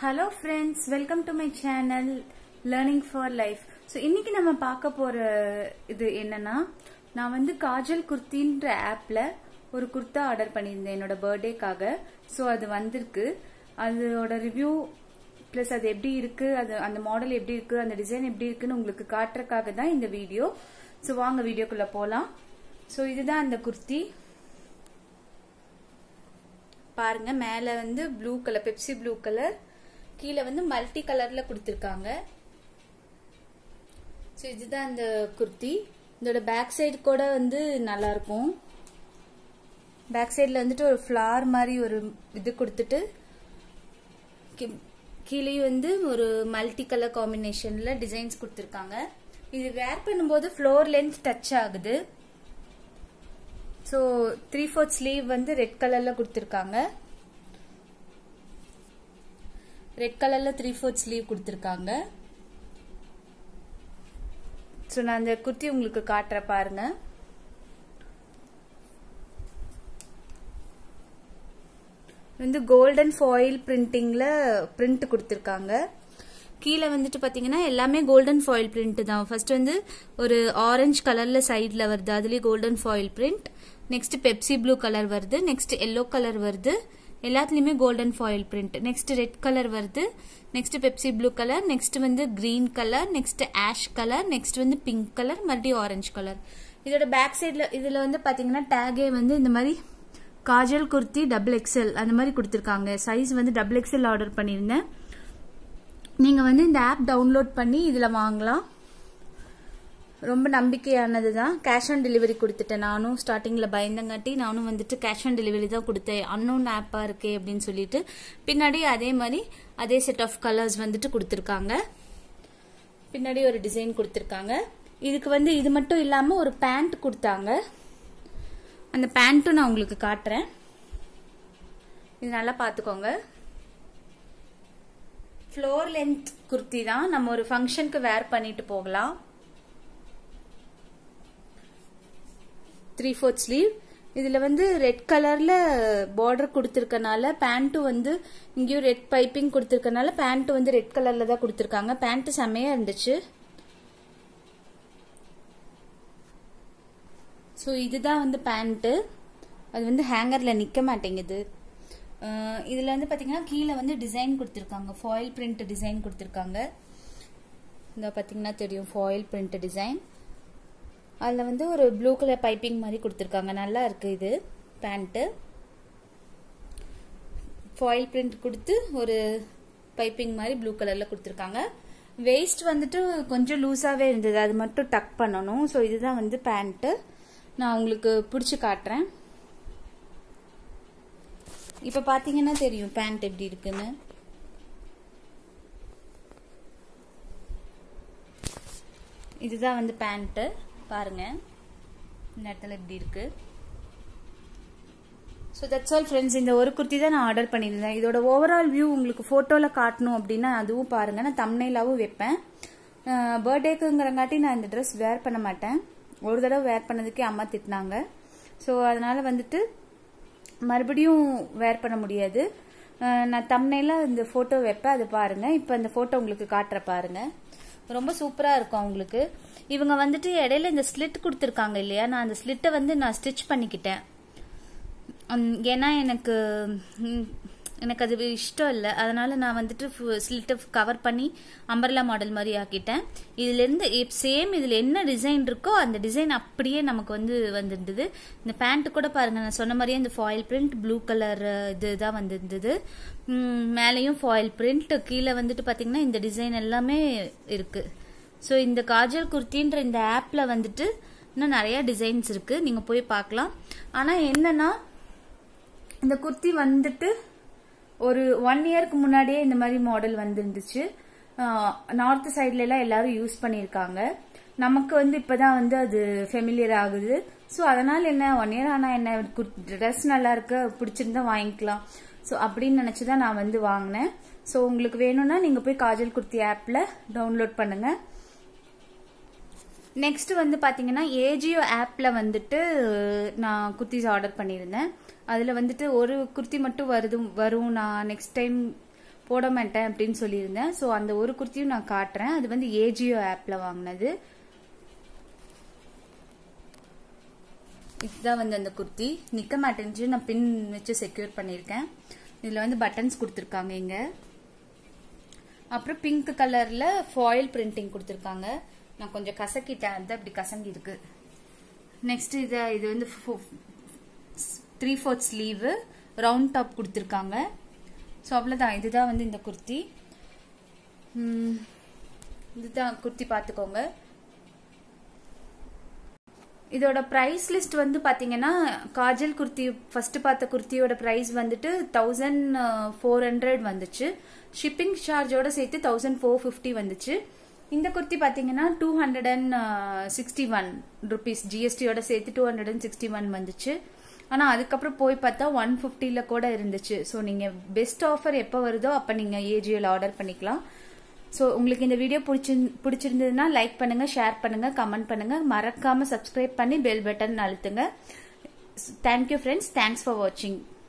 hello friends welcome to my channel learning for life so இன்னைக்கு நம்ம பார்க்க போற இது என்னன்னா நான் வந்து காஜல் குர்த்தின்ற ஆப்ல ஒரு குர்த்தா ஆர்டர் பண்ணியிருந்தேன் என்னோட பர்த்டேக்காக ஸோ அது வந்திருக்கு அதோட ரிவ்யூ ப்ளஸ் அது எப்படி இருக்கு அது அந்த மாடல் எப்படி இருக்கு அந்த டிசைன் எப்படி இருக்குன்னு உங்களுக்கு காட்டுறதுக்காக தான் இந்த வீடியோ ஸோ வாங்க வீடியோக்குள்ள போகலாம் ஸோ இதுதான் அந்த குர்த்தி பாருங்க மேல வந்து blue colour Pepsi blue colour கீழே வந்து மல்டி கலர்ல கொடுத்துருக்காங்க ஸோ இதுதான் அந்த குர்த்தி இதோட பேக் சைடு கூட வந்து நல்லா இருக்கும் பேக் சைடில் வந்துட்டு ஒரு ஃப்ளார் மாதிரி ஒரு இது கொடுத்துட்டு கீழே வந்து ஒரு மல்டி கலர் காம்பினேஷன்ல டிசைன்ஸ் கொடுத்துருக்காங்க இது வேர் பண்ணும்போது ஃப்ளோர் லென்த் டச் ஆகுது ஸோ த்ரீ ஃபோர்த் ஸ்லீவ் வந்து ரெட் கலர்ல கொடுத்துருக்காங்க ரெட் கலர்ல த்ரீ ஃபோர்த் ஸ்லீவ் கொடுத்துருக்காங்க ஸோ நான் அந்த குர்த்தி உங்களுக்கு காட்டுற பாருங்க வந்து கோல்டன் ஃபாயில் பிரிண்டிங்ல பிரிண்ட் கொடுத்துருக்காங்க கீழே வந்துட்டு பாத்தீங்கன்னா எல்லாமே கோல்டன் ஃபாயில் பிரிண்ட் தான் ஃபர்ஸ்ட் வந்து ஒரு ஆரஞ்சு கலர்ல சைட்ல வருது அதுலயே golden foil print next Pepsi blue colour வருது நெக்ஸ்ட் எல்லோ கலர் வருது எல்லாத்துலயுமே golden foil print next red colour வருது next Pepsi blue colour next வந்து green colour next ash colour next வந்து பிங்க் கலர் மறுபடியும் ஆரஞ்சு கலர் இதோட back சைட்ல இதுல வந்து பாத்தீங்கன்னா டேகே வந்து இந்த மாதிரி காஜல் குர்த்தி டபுள் எக்ஸ்எல் அந்த மாதிரி கொடுத்துருக்காங்க சைஸ் வந்து டபுள் எக்ஸ்எல் ஆர்டர் பண்ணியிருந்தேன் நீங்க வந்து இந்த ஆப் டவுன்லோட் பண்ணி இதுல வாங்கலாம் ரொம்ப நம்பிக்கையானது தான் கேஷ் ஆன் டெலிவரி கொடுத்துட்டேன் நானும் ஸ்டார்டிங்ல பயந்தங்காட்டி நானும் வந்துட்டு கேஷ் ஆன் டெலிவரி தான் கொடுத்தேன் அன்னோன் ஆப்பா இருக்கே அப்படின்னு சொல்லிட்டு பின்னாடி அதே மாதிரி அதே செட் ஆஃப் கலர்ஸ் வந்துட்டு கொடுத்துருக்காங்க பின்னாடி ஒரு டிசைன் கொடுத்துருக்காங்க இதுக்கு வந்து இது மட்டும் இல்லாம ஒரு பேண்ட் கொடுத்தாங்க அந்த பேண்ட்டும் நான் உங்களுக்கு காட்டுறேன் இது நல்லா பார்த்துக்கோங்க ஃப்ளோர் லென்த் குர்த்தி தான் நம்ம ஒரு ஃபங்க்ஷனுக்கு வேர் பண்ணிட்டு போகலாம் த்ரீ ஃபோர்த் ஸ்லீவ் இதுல வந்து ரெட் கலர்ல பார்டர் கொடுத்துருக்கனால பேண்ட்டும் வந்து இங்கேயும் ரெட் பைப்பிங் கொடுத்துருக்கனால பேண்ட் வந்து ரெட் கலர்ல தான் கொடுத்துருக்காங்க பேண்ட் செம்மையா இருந்துச்சு ஸோ இதுதான் வந்து பேண்ட்டு அது வந்து ஹேங்கரில் நிற்க மாட்டேங்குது இதில் வந்து பார்த்தீங்கன்னா கீழே வந்து டிசைன் கொடுத்துருக்காங்க ஃபாயில் பிரிண்ட் டிசைன் கொடுத்துருக்காங்க இந்த பார்த்தீங்கன்னா தெரியும் ஃபாயில் பிரிண்ட் டிசைன் அதில் வந்து ஒரு ப்ளூ கலர் பைப்பிங் மாதிரி கொடுத்துருக்காங்க நல்லா இருக்கு இது பேண்ட்டு ஃபாயில் பிரிண்ட் கொடுத்து ஒரு பைப்பிங் மாதிரி ப்ளூ கலரில் கொடுத்துருக்காங்க வேஸ்ட் வந்துட்டு கொஞ்சம் லூஸாகவே இருந்தது அது மட்டும் டக் பண்ணணும் ஸோ இதுதான் வந்து பேண்ட்டு நான் உங்களுக்கு பிடிச்சி காட்டுறேன் இப்போ பார்த்தீங்கன்னா தெரியும் பேண்ட் எப்படி இருக்குன்னு இதுதான் வந்து பேண்ட்டு பாருங்க இந்த இடத்துல எப்படி இருக்கு ஸோ தட்ஸ் ஆல் ஃப்ரெண்ட்ஸ் இந்த ஒரு குர்த்தி தான் நான் ஆர்டர் பண்ணியிருந்தேன் இதோட ஓவரால் வியூ உங்களுக்கு ஃபோட்டோவில் காட்டணும் அப்படின்னா அதுவும் பாருங்க நான் தம்னைலாவும் வைப்பேன் பர்த்டேக்குங்கிறங்காட்டி நான் இந்த ட்ரெஸ் வேர் பண்ண மாட்டேன் ஒரு தடவை வேர் பண்ணதுக்கே அம்மா திட்டினாங்க ஸோ அதனால வந்துட்டு மறுபடியும் வேர் பண்ண முடியாது நான் தம்னையில இந்த ஃபோட்டோ வைப்பேன் அது பாருங்க இப்போ அந்த ஃபோட்டோ உங்களுக்கு காட்டுற பாருங்க ரொம்ப சூப்பரா இருக்கும் அவங்களுக்கு இவங்க வந்துட்டு இடையில இந்த ஸ்லிட் கொடுத்துருக்காங்க இல்லையா நான் அந்த ஸ்லிட்டை வந்து நான் ஸ்டிச் பண்ணிக்கிட்டேன் ஏன்னா எனக்கு எனக்கு அது இஷ்டம் இல்லை அதனால நான் வந்துட்டு ஸ்லிட்டை கவர் பண்ணி அம்பர்லா மாடல் மாதிரி ஆக்கிட்டேன் இதுல இருந்து சேம் இதுல என்ன டிசைன் இருக்கோ அந்த டிசைன் அப்படியே நமக்கு வந்து வந்திருந்தது இந்த பேண்ட் கூட பாருங்க நான் சொன்ன மாதிரியே இந்த ஃபாயில் பிரிண்ட் ப்ளூ கலர் இதுதான் வந்திருந்தது மேலேயும் ஃபாயில் பிரிண்ட் கீழே வந்துட்டு பாத்தீங்கன்னா இந்த டிசைன் எல்லாமே இருக்கு ஸோ இந்த காஜல் குர்த்தின்ற இந்த ஆப்ல வந்துட்டு இன்னும் நிறைய டிசைன்ஸ் இருக்கு நீங்க போய் பார்க்கலாம் ஆனா என்னன்னா இந்த குர்த்தி வந்துட்டு ஒரு ஒன் இயர்க்கு முன்னாடியே இந்த மாதிரி மாடல் வந்துருந்துச்சு நார்த் சைட்ல எல்லாம் எல்லாரும் யூஸ் பண்ணியிருக்காங்க நமக்கு வந்து இப்பதான் வந்து அது ஃபெமிலியர் ஆகுது ஸோ அதனால என்ன ஒன் இயர் ஆனா என்ன ட்ரெஸ் நல்லா இருக்கு பிடிச்சிருந்தா வாங்கிக்கலாம் ஸோ அப்படின்னு நினைச்சுதான் நான் வந்து வாங்கினேன் ஸோ உங்களுக்கு வேணும்னா நீங்க போய் காஜல் குர்த்தி ஆப்ல டவுன்லோட் பண்ணுங்க நெக்ஸ்ட் வந்து பாத்தீங்கன்னா ஏஜியோ ஆப்ல வந்துட்டு நான் குர்த்திஸ் ஆர்டர் பண்ணியிருந்தேன் அதுல வந்துட்டு ஒரு குர்த்தி மட்டும் வருது வரும் நான் நெக்ஸ்ட் டைம் போட மாட்டேன் அப்படின்னு சொல்லியிருந்தேன் ஸோ அந்த ஒரு குர்த்தியும் நான் காட்டுறேன் அது வந்து ஏஜியோ ஆப்பில் வாங்கினது இதுதான் வந்து அந்த குர்த்தி நிக்க மாட்டேன்ச்சு நான் பின் வச்சு செக்யூர் பண்ணியிருக்கேன் இதில் வந்து பட்டன்ஸ் கொடுத்துருக்காங்க இங்க அப்புறம் பிங்க் கலர்ல ஃபாயில் பிரிண்டிங் கொடுத்துருக்காங்க நான் கொஞ்சம் கசக்கிட்டேன் அது அப்படி கசங்கி இருக்கு நெக்ஸ்ட் இது இது வந்து three fourth sleeve round top கொடுத்துருக்காங்க ஸோ அவ்வளோதான் இதுதான் வந்து இந்த குர்த்தி ம், இதுதான் குர்த்தி பார்த்துக்கோங்க இதோட ப்ரைஸ் லிஸ்ட் வந்து பாத்தீங்கன்னா காஜல் குர்த்தி ஃபர்ஸ்ட் பார்த்த குர்த்தியோட ப்ரைஸ் வந்துட்டு தௌசண்ட் ஃபோர் ஹண்ட்ரட் வந்துச்சு ஷிப்பிங் சார்ஜோட சேர்த்து தௌசண்ட் ஃபோர் ஃபிஃப்டி வந்துச்சு இந்த குர்த்தி பாத்தீங்கன்னா two hundred and sixty one rupees ஜிஎஸ்டியோட சேர்த்து two hundred and sixty one வந்துச்சு ஆனா அதுக்கப்புறம் போய் பார்த்தா ஒன் ஃபிஃப்டில கூட இருந்துச்சு ஸோ நீங்க பெஸ்ட் ஆஃபர் எப்போ வருதோ அப்போ நீங்க ஏஜியோல ஆர்டர் பண்ணிக்கலாம் ஸோ உங்களுக்கு இந்த வீடியோ பிடிச்சி பிடிச்சிருந்ததுன்னா லைக் பண்ணுங்க ஷேர் பண்ணுங்க கமெண்ட் பண்ணுங்க மறக்காம சப்ஸ்கிரைப் பண்ணி பெல் பட்டன் அழுத்துங்க தேங்க்யூ ஃப்ரெண்ட்ஸ் தேங்க்ஸ் ஃபார் வாட்சிங்